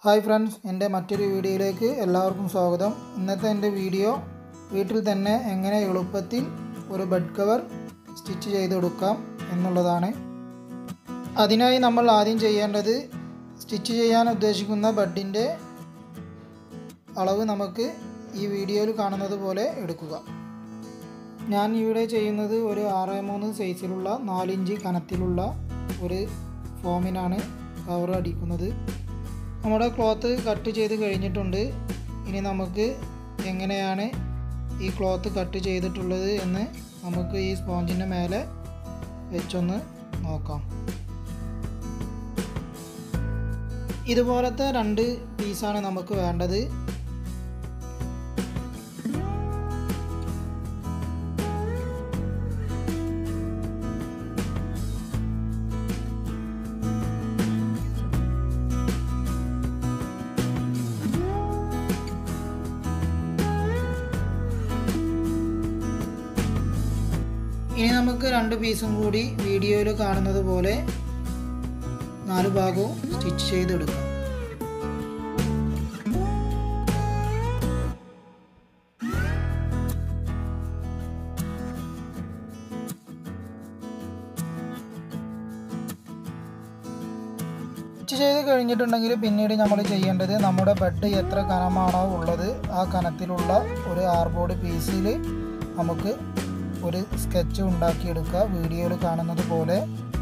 hi friends എൻ്റെ മറ്റൊരു വീഡിയോയിലേക്ക് എല്ലാവർക്കും സ്വാഗതം ഇന്നത്തെ എൻ്റെ വീഡിയോ വീട്ടിൽ തന്നെ എങ്ങനെ എളുപ്പത്തിൽ ഒരു ബെഡ് കവർ സ്റ്റിച്ച് ചെയ്തെടുക്കാം എന്നുള്ളതാണ് അതിനായി നമ്മൾ ആദ്യം ചെയ്യേണ്ടത് സ്റ്റിച്ച് ചെയ്യാൻ ഉദ്ദേശിക്കുന്ന ബെഡിൻ്റെ അളവ് നമുക്ക് ഈ വീഡിയോയിൽ കാണുന്നത് പോലെ എടുക്കുക ഞാൻ ഇവിടെ ചെയ്യുന്നത് ഒരു ആറ് മൂന്ന് സൈസിലുള്ള നാലിഞ്ച് കനത്തിലുള്ള ഒരു ഫോമിനാണ് കവർ അടിക്കുന്നത് നമ്മുടെ ക്ലോത്ത് കട്ട് ചെയ്ത് കഴിഞ്ഞിട്ടുണ്ട് ഇനി നമുക്ക് എങ്ങനെയാണ് ഈ ക്ലോത്ത് കട്ട് ചെയ്തിട്ടുള്ളത് എന്ന് നമുക്ക് ഈ സ്പോഞ്ചിൻ്റെ മേലെ വെച്ചൊന്ന് നോക്കാം ഇതുപോലത്തെ രണ്ട് പീസാണ് നമുക്ക് വേണ്ടത് ഇനി നമുക്ക് രണ്ട് പീസും കൂടി വീഡിയോയിൽ കാണുന്നത് പോലെ നാല് ഭാഗവും സ്റ്റിച്ച് ചെയ്തെടുക്കാം സ്റ്റിച്ച് ചെയ്ത് കഴിഞ്ഞിട്ടുണ്ടെങ്കിൽ പിന്നീട് നമ്മൾ ചെയ്യേണ്ടത് നമ്മുടെ ബെഡ് എത്ര കനമാണോ ഉള്ളത് ആ കനത്തിലുള്ള ഒരു ആർബോർഡ് പീസിൽ നമുക്ക് ഒരു സ്കെച്ച് ഉണ്ടാക്കിയെടുക്കുക വീഡിയോയിൽ കാണുന്നത് പോലെ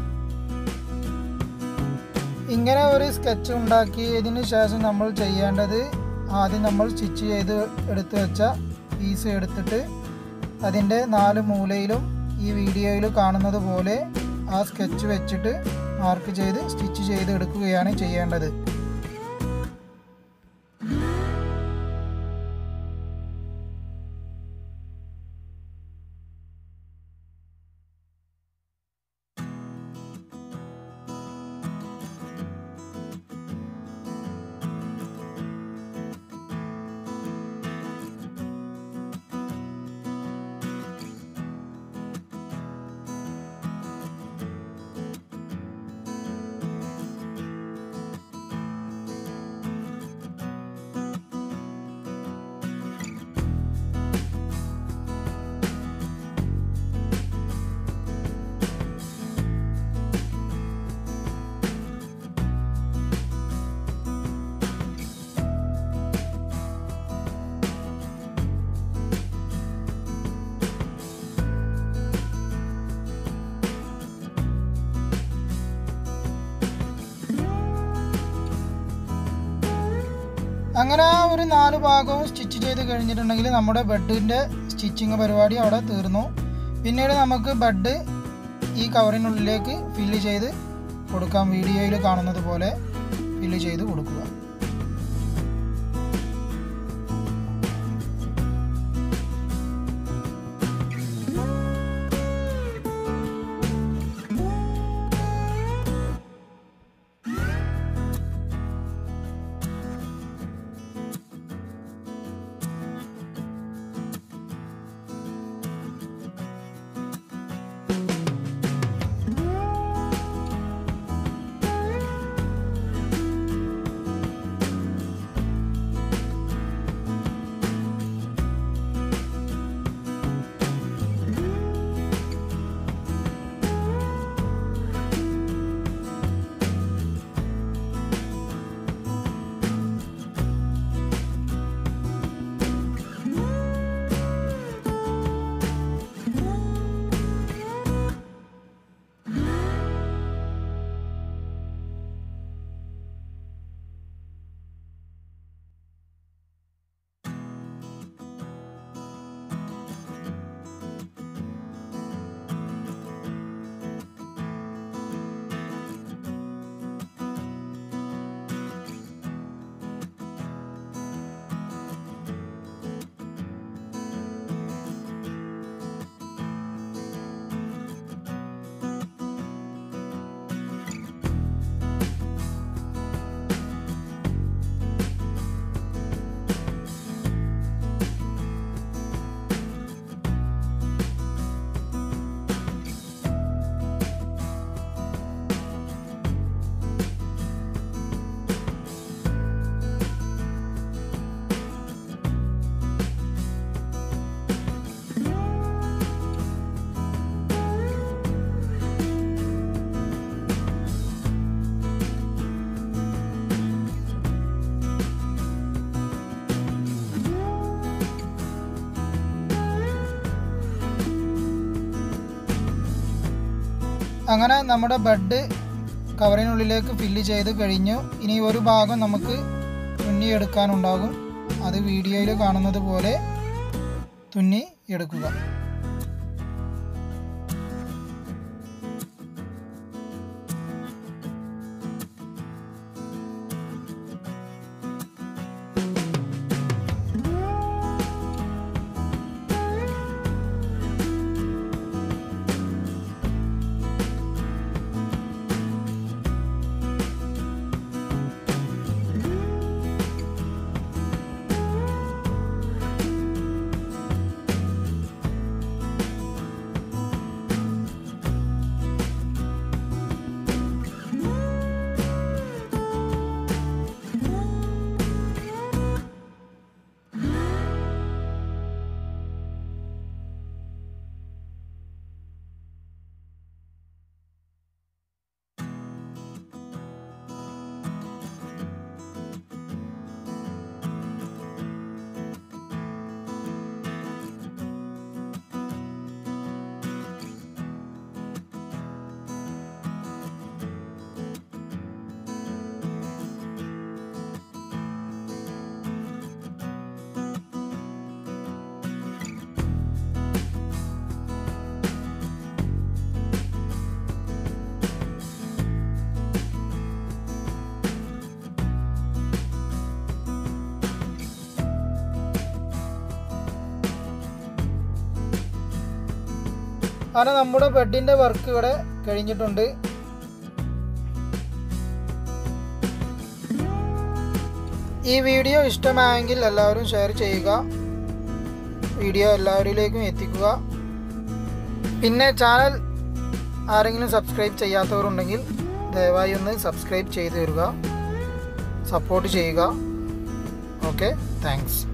ഇങ്ങനെ ഒരു സ്കെച്ച് ഉണ്ടാക്കിയതിന് ശേഷം നമ്മൾ ചെയ്യേണ്ടത് ആദ്യം നമ്മൾ സ്റ്റിച്ച് ചെയ്ത് എടുത്തു വെച്ച പീസ് എടുത്തിട്ട് അതിൻ്റെ നാല് മൂലയിലും ഈ വീഡിയോയിൽ കാണുന്നത് പോലെ ആ സ്കെച്ച് വെച്ചിട്ട് മാർക്ക് ചെയ്ത് സ്റ്റിച്ച് ചെയ്ത് എടുക്കുകയാണ് ചെയ്യേണ്ടത് അങ്ങനെ ആ ഒരു നാല് ഭാഗവും സ്റ്റിച്ച് ചെയ്ത് കഴിഞ്ഞിട്ടുണ്ടെങ്കിൽ നമ്മുടെ ബെഡിൻ്റെ സ്റ്റിച്ചിങ് പരിപാടി അവിടെ തീർന്നു പിന്നീട് നമുക്ക് ബെഡ് ഈ കവറിനുള്ളിലേക്ക് ഫില്ല് ചെയ്ത് കൊടുക്കാം വീഡിയോയിൽ കാണുന്നത് പോലെ ഫില്ല് ചെയ്ത് കൊടുക്കുക അങ്ങനെ നമ്മുടെ ബെഡ് കവറിനുള്ളിലേക്ക് ഫില്ല് ചെയ്ത് കഴിഞ്ഞു ഇനി ഒരു ഭാഗം നമുക്ക് തുന്നിയെടുക്കാനുണ്ടാകും അത് വീഡിയോയിൽ കാണുന്നത് പോലെ തുന്നി എടുക്കുക അങ്ങനെ നമ്മുടെ ബെഡിൻ്റെ വർക്ക് ഇവിടെ കഴിഞ്ഞിട്ടുണ്ട് ഈ വീഡിയോ ഇഷ്ടമായെങ്കിൽ എല്ലാവരും ഷെയർ ചെയ്യുക വീഡിയോ എല്ലാവരിലേക്കും എത്തിക്കുക പിന്നെ ചാനൽ ആരെങ്കിലും സബ്സ്ക്രൈബ് ചെയ്യാത്തവരുണ്ടെങ്കിൽ ദയവായി ഒന്ന് സബ്സ്ക്രൈബ് ചെയ്തു തരിക സപ്പോർട്ട് ചെയ്യുക ഓക്കെ താങ്ക്സ്